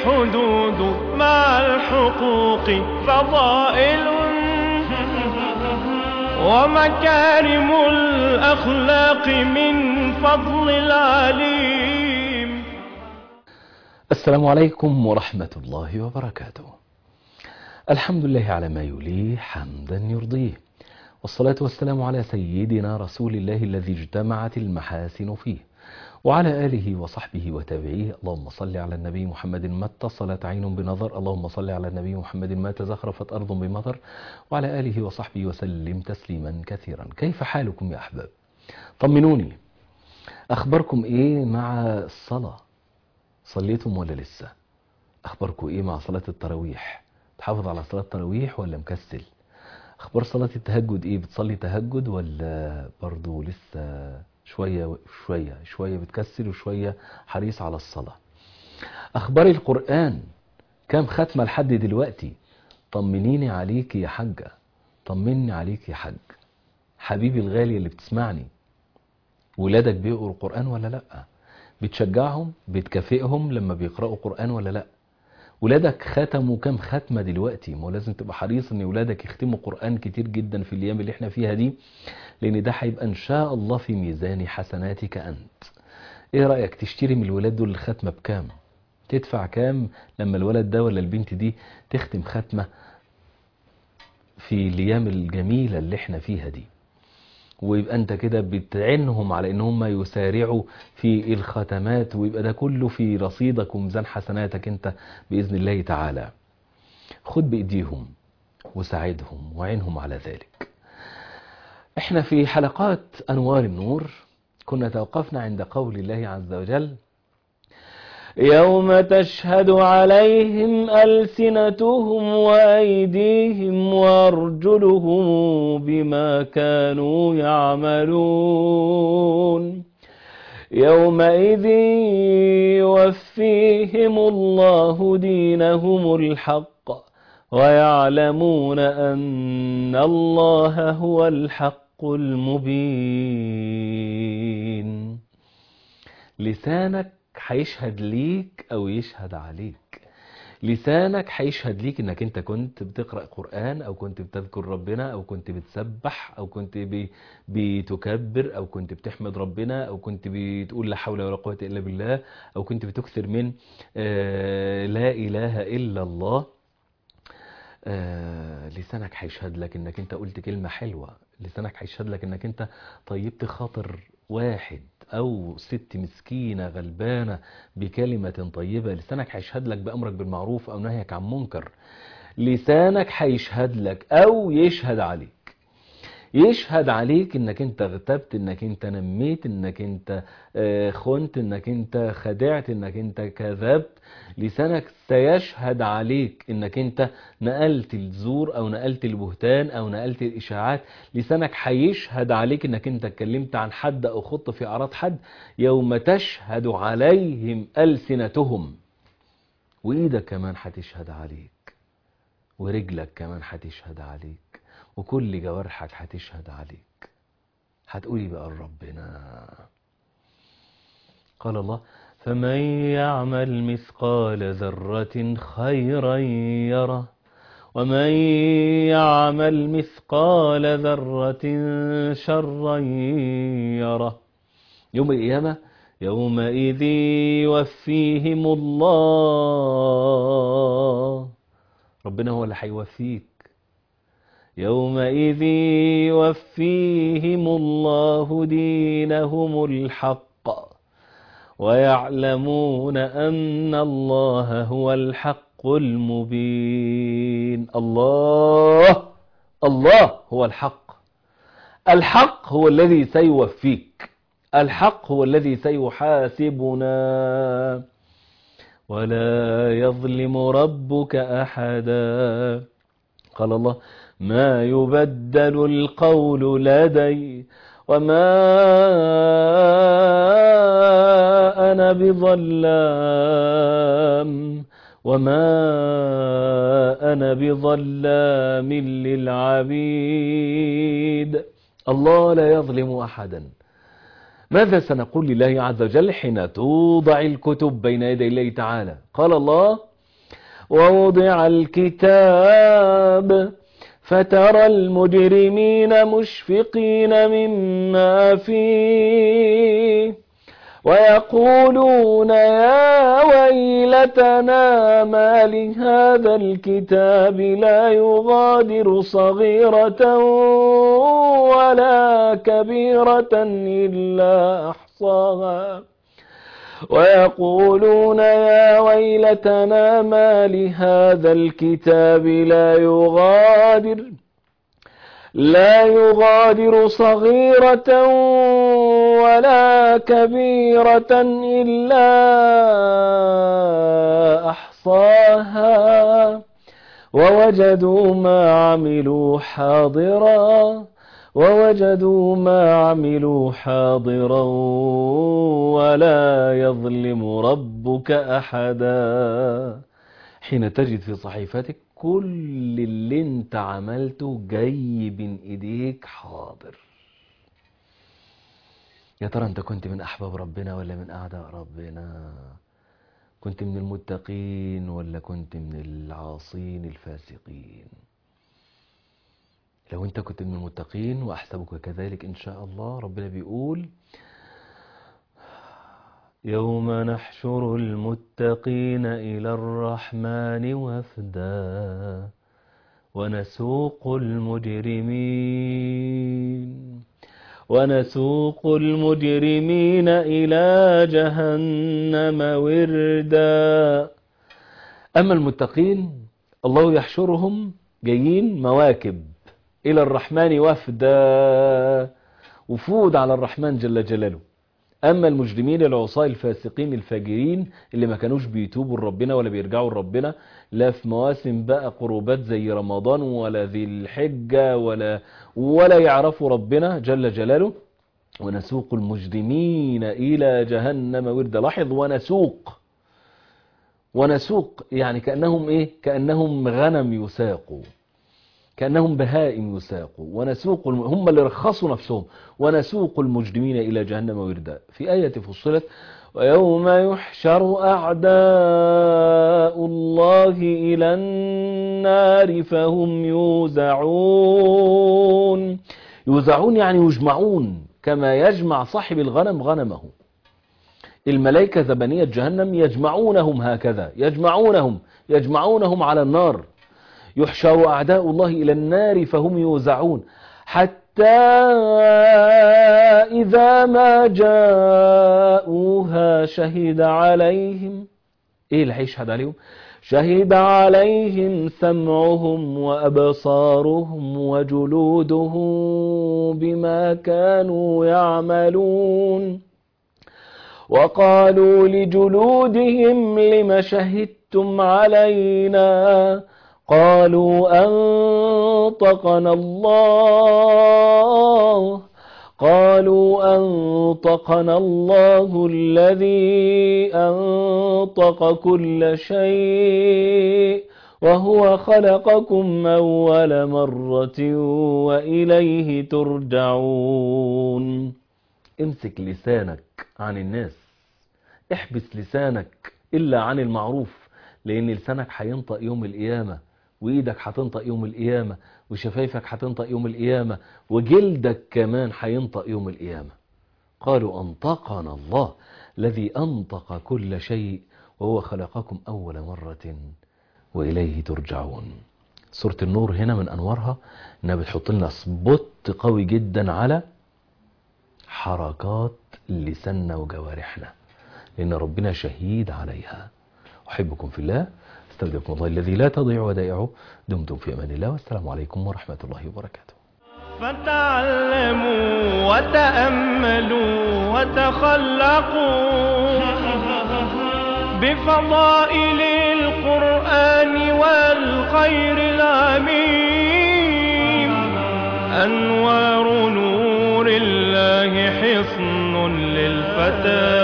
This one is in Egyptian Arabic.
الحدود مع الحقوق فضائل ومكارم الأخلاق من فضل العليم السلام عليكم ورحمة الله وبركاته الحمد لله على ما يليه حمدا يرضيه والصلاة والسلام على سيدنا رسول الله الذي اجتمعت المحاسن فيه وعلى آله وصحبه وتابعيه اللهم صل على النبي محمد ما اتصلت عين بنظر اللهم صل على النبي محمد ما تزخرفت أرض بمطر وعلى آله وصحبه وسلم تسليما كثيرا كيف حالكم يا أحباب طمنوني أخباركم إيه مع الصلاة صليتم ولا لسه أخباركم إيه مع صلاة التراويح تحافظ على صلاة التراويح ولا مكسل أخبار صلاة التهجد إيه بتصلي تهجد ولا برضو لسه شوية شوية شوية بتكسل وشوية حريص على الصلاة أخبار القرآن كام ختمة لحد دلوقتي طمنيني عليك يا حاجة طمني عليك يا حاج حبيبي الغالي اللي بتسمعني ولادك بيقروا القرآن ولا لأ بتشجعهم بتكافئهم لما بيقرأوا قرآن ولا لأ ولادك ختموا كام ختمة دلوقتي ما هو لازم تبقى حريص ان ولادك يختموا قرآن كتير جدا في الايام اللي احنا فيها دي لان ده هيبقى ان شاء الله في ميزان حسناتك انت ايه رأيك تشتري من الولاد دول الختمة بكام تدفع كام لما الولد ده ولا البنت دي تختم ختمة في الايام الجميلة اللي احنا فيها دي ويبقى انت كده بتعنهم على ان هم يسارعوا في الختمات ويبقى ده كله في رصيدك وميزان حسناتك انت باذن الله تعالى خد بايديهم وساعدهم وعينهم على ذلك احنا في حلقات انوار النور كنا توقفنا عند قول الله عز وجل يوم تشهد عليهم ألسنتهم وأيديهم وأرجلهم بما كانوا يعملون يومئذ يوفيهم الله دينهم الحق ويعلمون أن الله هو الحق المبين لسانك هيشهد ليك او يشهد عليك لسانك هيشهد ليك انك انت كنت بتقرأ قرآن او كنت بتذكر ربنا او كنت بتسبح او كنت بتكبر او كنت بتحمد ربنا او كنت بتقول لا حول ولا قوة الا بالله او كنت بتكثر من آه لا اله الا الله آه لسانك هيشهد لك انك انت قلت كلمة حلوة لسانك هيشهد لك انك انت طيبت خاطر واحد او ست مسكينة غلبانة بكلمة طيبة لسانك هيشهد لك بأمرك بالمعروف او نهيك عن منكر لسانك هيشهد لك او يشهد عليك يشهد عليك انك انت اغتبت انك انت نميت انك انت خنت انك انت خدعت انك انت كذبت لسانك سيشهد عليك انك انت نقلت الزور او نقلت البهتان او نقلت الاشاعات لسانك هيشهد عليك انك انت اتكلمت عن حد او خط في اعراض حد يوم تشهد عليهم ألسنتهم وايدك كمان هتشهد عليك ورجلك كمان هتشهد عليك وكل جوارحك هتشهد عليك هتقولي بقى ربنا قال الله فمن يعمل مثقال ذرة خيرا يره ومن يعمل مثقال ذرة شرا يره يوم القيامة يومئذ يوفيهم الله ربنا هو اللي هيوفيك يومئذ يوفيهم الله دينهم الحق ويعلمون أن الله هو الحق المبين الله الله هو الحق الحق هو الذي سيوفيك الحق هو الذي سيحاسبنا ولا يظلم ربك أحدا قال الله ما يبدل القول لدي وما أنا بظلام وما أنا بظلام للعبيد الله لا يظلم أحدا ماذا سنقول لله عز وجل حين توضع الكتب بين يدي الله تعالى قال الله ووضع الكتاب فترى المجرمين مشفقين مما فيه ويقولون يا ويلتنا ما لهذا الكتاب لا يغادر صغيرة ولا كبيرة إلا أحصاها ويقولون يا ويلتنا ما لهذا الكتاب لا يغادر لا يغادر صغيرة ولا كبيرة إلا أحصاها ووجدوا ما عملوا حاضرا ووجدوا ما عملوا حاضرا ولا يظلم ربك أحدا حين تجد في صحيفتك كل اللي انت عملته جاي بين ايديك حاضر يا ترى انت كنت من احباب ربنا ولا من اعداء ربنا كنت من المتقين ولا كنت من العاصين الفاسقين لو انت كنت من المتقين واحسبك كذلك ان شاء الله ربنا بيقول يوم نحشر المتقين إلى الرحمن وفدا ونسوق المجرمين ونسوق المجرمين إلى جهنم وردا أما المتقين الله يحشرهم جايين مواكب إلى الرحمن وفدا وفود على الرحمن جل جلاله أما المجرمين العصاة الفاسقين الفاجرين اللي ما كانوش بيتوبوا لربنا ولا بيرجعوا لربنا لا في مواسم بقى قربات زي رمضان ولا ذي الحجة ولا ولا يعرفوا ربنا جل جلاله ونسوق المجرمين إلى جهنم وردا لاحظ ونسوق ونسوق يعني كأنهم إيه كأنهم غنم يساقوا كأنهم بهائم يساقوا ونسوق الم... هم اللي رخصوا نفسهم ونسوق المجرمين إلى جهنم وردا في آية فصلت ويوم يحشر أعداء الله إلى النار فهم يوزعون يوزعون يعني يجمعون كما يجمع صاحب الغنم غنمه الملائكة زبانية جهنم يجمعونهم هكذا يجمعونهم يجمعونهم على النار يحشر أعداء الله إلى النار فهم يوزعون حتى إذا ما جاءوها شهد عليهم إيه اللي هيشهد عليهم شهد عليهم سمعهم وأبصارهم وجلودهم بما كانوا يعملون وقالوا لجلودهم لم شهدتم علينا قالوا أنطقنا الله قالوا أنطقنا الله الذي أنطق كل شيء وهو خلقكم أول مرة وإليه ترجعون امسك لسانك عن الناس احبس لسانك إلا عن المعروف لأن لسانك هينطق يوم القيامة وإيدك هتنطق يوم القيامة وشفايفك هتنطق يوم القيامة وجلدك كمان هينطق يوم القيامة قالوا أنطقنا الله الذي أنطق كل شيء وهو خلقكم أول مرة وإليه ترجعون سورة النور هنا من أنوارها إنها بتحط لنا سبوت قوي جدا على حركات لساننا وجوارحنا لأن ربنا شهيد عليها أحبكم في الله استودعكم الله الذي لا تضيع ودائعه دمتم في أمان الله والسلام عليكم ورحمة الله وبركاته فتعلموا وتأملوا وتخلقوا بفضائل القرآن والخير العميم أنوار نور الله حصن للفتى